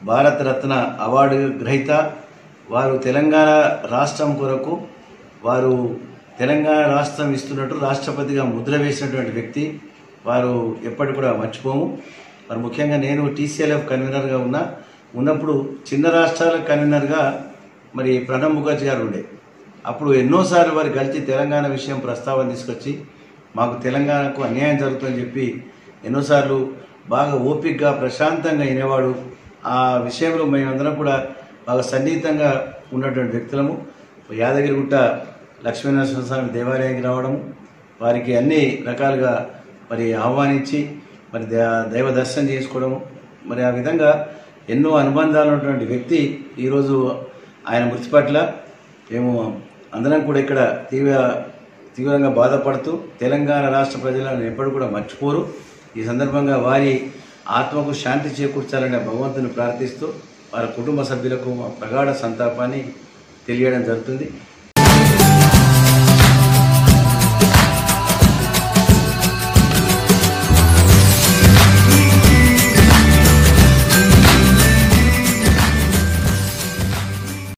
Bharat Ratna award గ్రహీత వారు తెలంగాణ రాష్ట్రం కొరకు వారు తెలంగాణ రాష్ట్రం ఇస్తున్నట్టు రాష్ట్రపతిగా ముద్ర వేసినటువంటి వ్యక్తి వారు ఎప్పటి కూడా మర్చిపోము మరి ముఖ్యంగా నేను టీసీఎల్ఎఫ్ కన్వీనర్గా ఉన్నా ఉన్నప్పుడు చిన్న రాష్ట్రాల కన్వీనర్గా మరి ప్రణబ్ ముఖర్జీ గారు ఉండే అప్పుడు ఎన్నోసార్లు వారు కలిసి తెలంగాణ విషయం ప్రస్తావన తీసుకొచ్చి మాకు తెలంగాణకు అన్యాయం జరుగుతుందని చెప్పి ఎన్నోసార్లు బాగా ఓపికగా ప్రశాంతంగా వినేవాడు ఆ విషయంలో మేమందరం కూడా బాగా సన్నిహితంగా ఉన్నటువంటి వ్యక్తులము యాదగిరిగుట్ట లక్ష్మీనరసింహ స్వామి దేవాలయానికి రావడం వారికి అన్ని రకాలుగా మరి ఆహ్వానించి మరి దే- దైవ దర్శనం చేసుకోవడము మరి ఆ విధంగా ఎన్నో అనుబంధాలు ఉన్నటువంటి వ్యక్తి ఈరోజు ఆయన మృతి పట్ల మేము అందరం కూడా ఇక్కడ తీవ్ర తీవ్రంగా బాధపడుతూ తెలంగాణ రాష్ట్ర ప్రజలను ఎప్పటి కూడా మర్చిపోరు ఈ సందర్భంగా వారి ఆత్మకు శాంతి చేకూర్చాలనే భగవంతుని ప్రార్థిస్తూ వారి కుటుంబ సభ్యులకు మా ప్రగాఢ సంతాపాన్ని తెలియడం జరుగుతుంది